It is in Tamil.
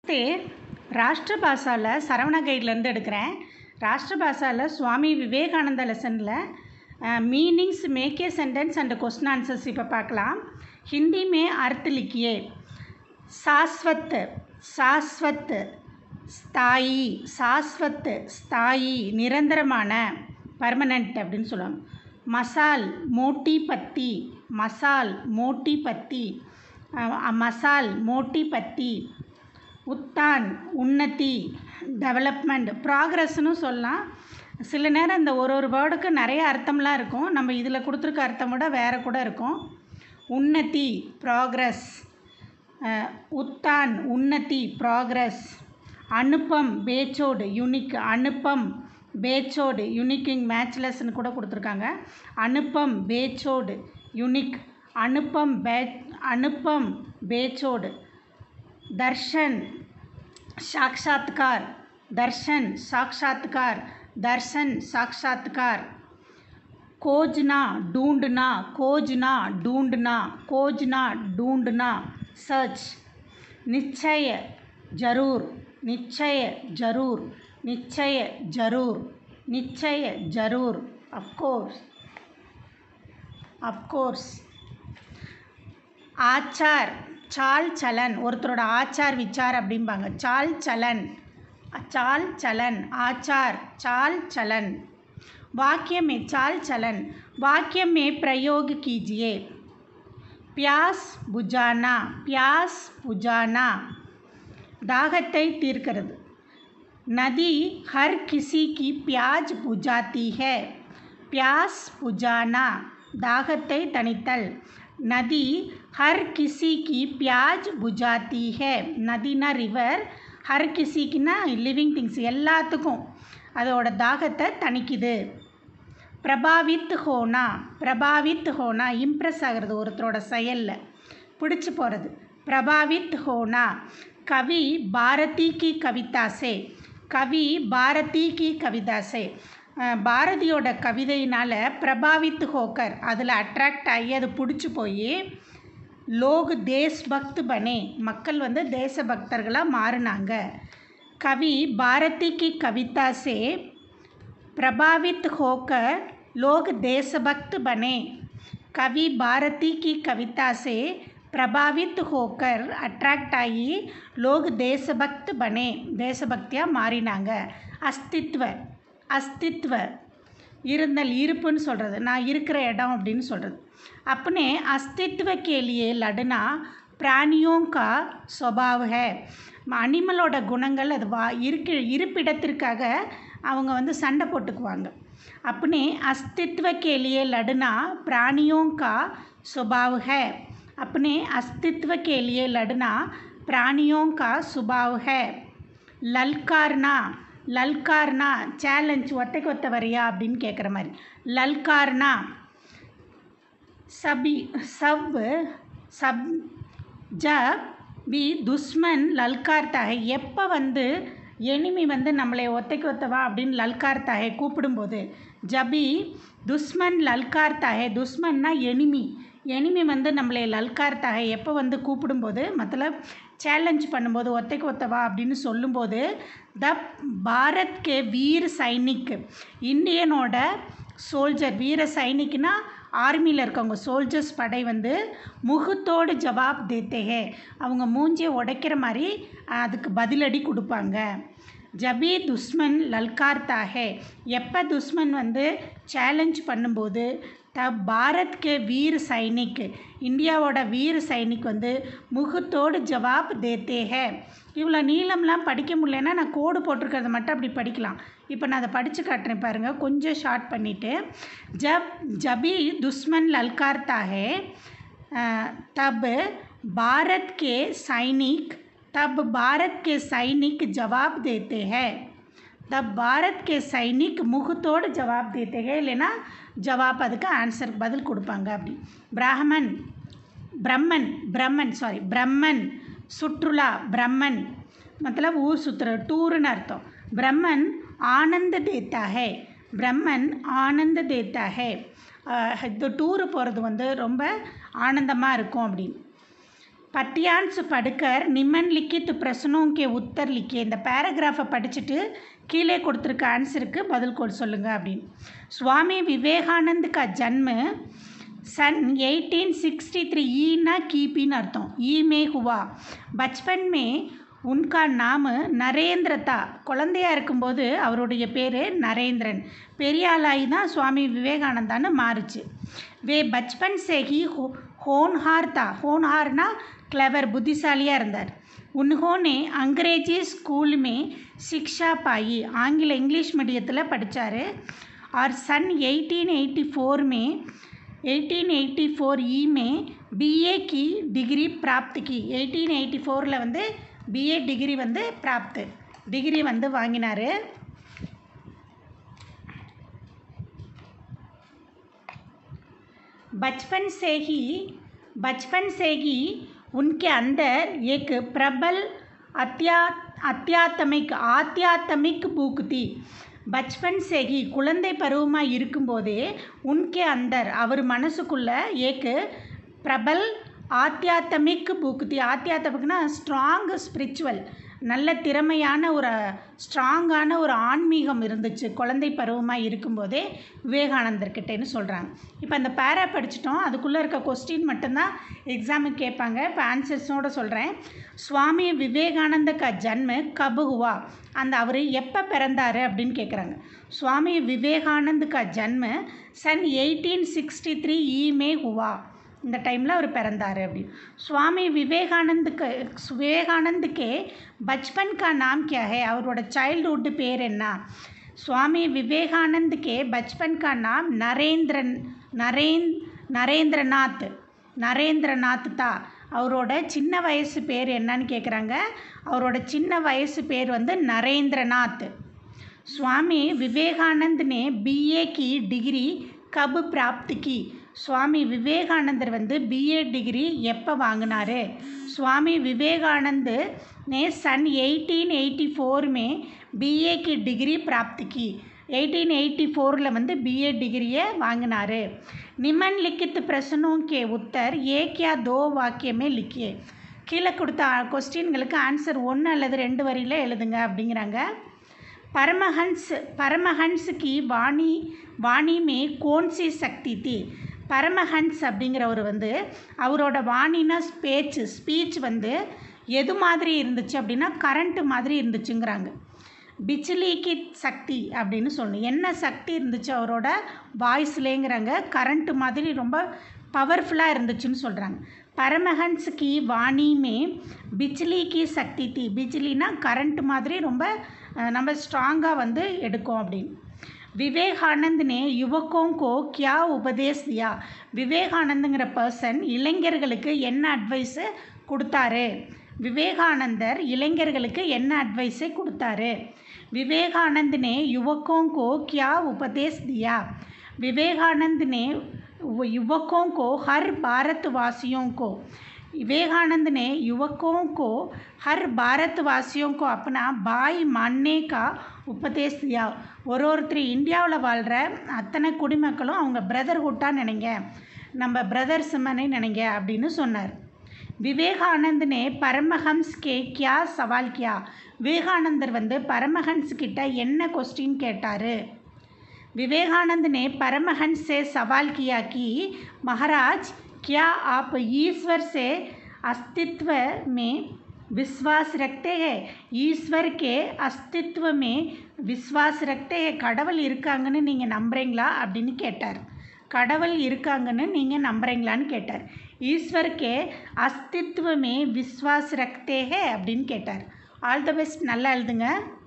நமஸ்தே ராஷ்டிர பாஷாவில் சரவணா கைட்லேருந்து எடுக்கிறேன் ராஷ்டிர பாஷாவில் சுவாமி விவேகானந்த லெசனில் meanings make a sentence and question answers இப்போ பார்க்கலாம் हिंदी में अर्थ लिखिए शाश्वत शाश्वत ஸ்தாயி சாஸ்வத் ஸ்தாயி நிரந்தரமான பர்மனண்ட் அப்படின்னு சொல்லுவாங்க மசால் மோட்டி பத்தி மசால் மோட்டி பத்தி அஹ், மசால் மோட்டி பத்தி உத்தான் உன்னதி டெவலப்மெண்ட் ப்ராக்ரஸ்னு சொல்லலாம் சில நேரம் இந்த ஒரு ஒரு வேர்டுக்கு நிறைய அர்த்தம்லாம் இருக்கும் நம்ம இதில் கொடுத்துருக்க அர்த்தம் விட வேறு கூட இருக்கும் உன்னதி ப்ராக்ரஸ் உத்தான் உன்னதி ப்ராக்ரஸ் அனுப்பம் பேச்சோடு யுனிக் அனுப்பம் பேச்சோடு யுனிக்கிங் மேட்ச்லெஸ்ன்னு கூட கொடுத்துருக்காங்க அனுப்பம் பேச்சோடு யுனிக் அனுப்பம் பே அனுப்பம் பேச்சோடு दर्शन साक्षात्कार दर्शन साक्षात्कार दर्शन साक्षात्कार खोजना ढूंढना खोजना ढूंढना खोजना ढूंढना सर्च निश्चय जरूर निश्चय जरूर निश्चय जरूर निश्चय जरूर ऑफकोर्स ऑफकोर्स ஆச்சார் சால் சலன் ஒருத்தரோட ஆச்சார் விச்சார் அப்படிம்பாங்க சால் சலன் चाल चलन आचार चाल चलन वाक्य में चाल चलन वाक्य में प्रयोग कीजिए प्यास बुझाना प्यास बुझाना दाहத்தை தீர்க்கிறது नदी हर किसी की प्याज बुझाती है प्यास बुझाना दाहத்தை தணித்தல் नदी हर किसी की प्याज बुझाती है नदीना रिवर ஹர் கிசிக்குன்னா லிவிங் திங்ஸ் எல்லாத்துக்கும் அதோட தாகத்தை தணிக்குது பிரபாவித் ஹோனா பிரபாவித் ஹோனா இம்ப்ரெஸ் ஆகிறது ஒருத்தரோட செயலில் பிடிச்சி போகிறது பிரபாவித் ஹோனா கவி பாரதி கி கவிதாசே கவி பாரதி கி கவிதாசே அஹ் பாரதியோட கவிதையினால் பிரபாவித் ஹோக்கர் அதில் அட்ராக்ட் ஆகி அது பிடிச்சி போய் லோக் தேஷ்பக்த் பனே மக்கள் வந்து தேசபக்தர்களாக மாறினாங்க கவி பாரதி கி கவிதா से प्रभावित होकर लोग देशभक्त बने कवि भारती की कविता से प्रभावित होकर अट्रैक्ट ஆகி लोग देशभक्त बने தேசபக்தியாக மாறினாங்க அஸ்தித்வ அஸ்தித்வ இருந்தல் இருப்புன்னு சொல்கிறது நான் இருக்கிற இடம் அப்படின்னு சொல்கிறது अपने अस्तित्व के लिए लड़ना प्राणियों का स्वभाव है அனிமலோட குணங்கள் அது வா இருக்கு இருப்பிடத்திற்காக அவங்க வந்து சண்டை போட்டுக்குவாங்க अपने अस्तित्व के लिए लड़ना प्राणियों का स्वभाव है अपने अस्तित्व के लिए लड़ना प्राणियों का स्वभाव है ललकारना ललकारना சேலஞ்ச் ஒத்தைக்கு ஒத்த வரியா அப்படின்னு கேட்குற மாதிரி லல்கார்னா सभी सब सब जब भी துஷ்மன் லல்கார்த்தா है எப்போ வந்து எனிமி வந்து நம்மளை ஒத்தைக்கு ஒத்தவா அப்படின்னு லல்கார்த்தா है கூப்பிடும்போது ஜபி துஷ்மன் லல்கார்த்தா है துஷ்மன்னா எனிமி எனிமி வந்து நம்மளை லல்கார்த்தா है எப்போ வந்து கூப்பிடும்போது மத்தலப் சேலஞ்ச் பண்ணும்போது ஒத்தைக்கு ஒத்தவா அப்படின்னு சொல்லும்போது த பாரத் கே வீர் சைனிக் இந்தியனோட சோல்ஜர் வீர சைனிக்னா ஆர்மியில் இருக்கவங்க சோல்ஜர்ஸ் படை வந்து முகத்தோடு ஜவாப் தேத்தேகே அவங்க மூஞ்சியை உடைக்கிற மாதிரி அதுக்கு பதிலடி கொடுப்பாங்க ஜபி துஷ்மன் லல்கார்த்தா ஹே எப்போ துஷ்மன் வந்து சேலஞ்ச் பண்ணும்போது த பாரத் கே வீர் சைனிக் இந்தியாவோட வீர் சைனிக் வந்து முகத்தோடு ஜவாப் தேத்தே ஹே இவ்வளோ நீளம்லாம் படிக்க முடியலன்னா நான் கோடு போட்டிருக்கிறத மட்டும் அப்படி படிக்கலாம் இப்போ நான் அதை படித்து காட்டுறேன் பாருங்கள் கொஞ்சம் ஷார்ட் பண்ணிவிட்டு ஜப் ஜபி துஷ்மன் லல்கார்த்தா ஹே तब भारत के सैनिक तब भारत के सैनिक जवाब देते हैं तब भारत के सैनिक முகத்தோடு ஜவாப் தேते हैं இல்லைன்னா ஜவாப் அதுக்கு ஆன்சர் பதில் கொடுப்பாங்க அப்படி பிராமன் பிரம்மன் பிரம்மன் சாரி பிரம்மன் சுற்றுலா பிரம்மன் मतलब ஊர் சுற்றுற டூருன்னு அர்த்தம் பிரம்மன் ஆனந்த தேத்தா ஹே பிரம்மன் ஆனந்த தேத்தா ஹே அஹ் இது டூரு போகிறது வந்து ரொம்ப ஆனந்தமாக இருக்கும் அப்படின்னு பட்டியான்ஸ் படுக்கர் நிமன் லிக்கித் பிரசனோம் கே உத்தர் லிக்கிய இந்த பேராகிராஃபை படிச்சுட்டு கீழே கொடுத்துருக்க ஆன்சருக்கு பதில் கொடு சொல்லுங்கள் அப்படின்னு சுவாமி விவேகானந்த் கா ஜன்ம सन 1863 ईना कीपीன்னு அர்த்தம் ஈ மே ஹுவா பச்பன் மே உன்கா நாம நரேந்திர தா குழந்தையா இருக்கும்போது அவருடைய பேர் நரேந்திரன் பெரிய ஆளாகி தான் சுவாமி விவேகானந்தான்னு மாறுச்சு வே பச்பன் சே ஹி ஹோ ஹோன்ஹார் தா ஹோன்ஹார்னா கிளவர் புத்திசாலியாக இருந்தார் உன்ஹோனே அங்கிரேஜி ஸ்கூல் மே சிக்ஷா பாயி ஆங்கில இங்கிலீஷ் மீடியத்தில் படித்தார் और सन 1884 में 1884 ई में बीए की डिग्री प्राप्त की 1884 வந்து பிஏ டிகிரி வந்து பிராப்த் டிகிரி வந்து வாங்கினார் बचपन से ही बचपन से ही उनके अंदर एक प्रबल अत्या அத்தியாத்தமிக் ஆத்தியாத்தமிக் பூக் தி பச்பன் சேகி குழந்தை பருவமாக இருக்கும்போதே உன்கே அந்தர் அவர் மனசுக்குள்ள ஏக்கு பிரபல் ஆத்தியாத்தமிக் பூக்குத்தி ஆத்தியாத்தமிக்னா ஸ்ட்ராங் ஸ்பிரிச்சுவல் நல்ல திறமையான ஒரு ஸ்ட்ராங்கான ஒரு ஆன்மீகம் இருந்துச்சு குழந்தை பருவமாக இருக்கும்போதே விவேகானந்தர்கிட்டேன்னு சொல்கிறாங்க இப்போ அந்த பேரா படிச்சிட்டோம் அதுக்குள்ளே இருக்க கொஸ்டின் மட்டும்தான் எக்ஸாமுக்கு கேட்பாங்க இப்போ ஆன்சர்ஸோடு சொல்கிறேன் சுவாமி விவேகானந்த க ஜன்ம கபு ஹுவா அந்த அவர் எப்போ பிறந்தார் அப்படின்னு கேட்குறாங்க சுவாமி விவேகானந்த் க ஜன்ம சன் எயிட்டீன் சிக்ஸ்டி த்ரீ ஈமே ஹுவா இந்த டைமில் அவர் பிறந்தார் அப்படின்னு சுவாமி விவேகானந்துக்கு விவேகானந்துக்கே பச்பன் கா நாம் கியா ஹே அவரோட சைல்டுஹுட் பேர் என்ன சுவாமி விவேகானந்துக்கே பச்பன் கா நாம் நரேந்திரன் நரேந் நரேந்திரநாத் நரேந்திரநாத் தா அவரோட சின்ன வயசு பேர் என்னன்னு கேட்குறாங்க அவரோட சின்ன வயசு பேர் வந்து நரேந்திரநாத் சுவாமி விவேகானந்த் ने बीए की डिग्री कब प्राप्त की சுவாமி விவேகானந்தர் வந்து பிஏ டிகிரி எப்போ வாங்கினாரு சுவாமி விவேகானந்த் ने सन 1884 में बीए की डिग्री प्राप्त की எயிட்டீன் எயிட்டி ஃபோரில் வந்து பிஏ டிகிரியை வாங்கினார் நிமன் லிக்கித் பிரசனோं के उत्तर एक या दो वाक्य में लिखिए கீழே கொடுத்த கொஸ்டின்களுக்கு ஆன்சர் ஒன்று அல்லது ரெண்டு வரியில் எழுதுங்க அப்படிங்கிறாங்க பரமஹன்ஸ் பரமஹன்ஸ் கி வாணி வாணி மே கோன்சி சக்தி தி பரமஹன்ஸ் அப்படிங்கிறவர் வந்து அவரோட வாணினா பேச்சு ஸ்பீச் வந்து எது மாதிரி இருந்துச்சு அப்படின்னா கரண்ட்டு மாதிரி இருந்துச்சுங்கிறாங்க பிச்சிலிக்கு சக்தி அப்படின்னு சொல்லணும் என்ன சக்தி இருந்துச்சு அவரோட வாய்ஸ்லேங்கிறாங்க கரண்ட்டு மாதிரி ரொம்ப பவர்ஃபுல்லாக இருந்துச்சுன்னு சொல்கிறாங்க பரமஹன்ஸ் கி வாணி மே பிஜ்லி கி சக்தி தி பிஜ்லினா கரண்ட் மாதிரி ரொம்ப அஹ், நம்ம ஸ்ட்ராங்காக வந்து எடுக்கும் அப்படின்னு விவேகானந்த் நே யுவக்கோं को क्या உபதேஸ் தியா விவேகானந்துங்கிற பர்சன் இளைஞர்களுக்கு என்ன அட்வைஸு கொடுத்தாரு விவேகானந்தர் இளைஞர்களுக்கு என்ன அட்வைஸை கொடுத்தாரு विवेकानंद ने युवकों को क्या उपदेश दिया विवेकानंद ने वो युवकों को हर भारतवासियों को विवेकानंद ने युवकों को हर भारतवासियों को अपना भाई मानने का उपदेश दिया ஒரு ஒருத்தர் இந்தியாவில் வாழ்கிற அத்தனை குடிமக்களும் அவங்க பிரதர்ஹுட்டாக நினைங்க நம்ம பிரதர்ஸ் மனை நினைங்க அப்படின்னு சொன்னார் விவேகானந்த் நே பரமஹம்ஸ் கே கியா சவால் கியா விவேகானந்தர் வந்து பரமஹன்ஸ் கிட்ட என்ன கொஸ்டின் கேட்டார் विवेकानंद ने परमहंस से सवाल किया कि महाराज क्या आप ईश्वर से अस्तित्व में विश्वास रखते हैं ஈஸ்வர் के अस्तित्व में விஸ்வாஸ் रखते हैं கடவுள் இருக்காங்கன்னு நீங்கள் நம்புறீங்களா அப்படின்னு கேட்டார் கடவுள் இருக்காங்கன்னு நீங்கள் நம்புறீங்களான்னு கேட்டார் ஈஸ்வர் கே அஸ்தித்வமே விஸ்வாஸ் ரக்தே ஹே அப்படின்னு கேட்டார் ஆல் த பெஸ்ட் நல்லா எழுதுங்க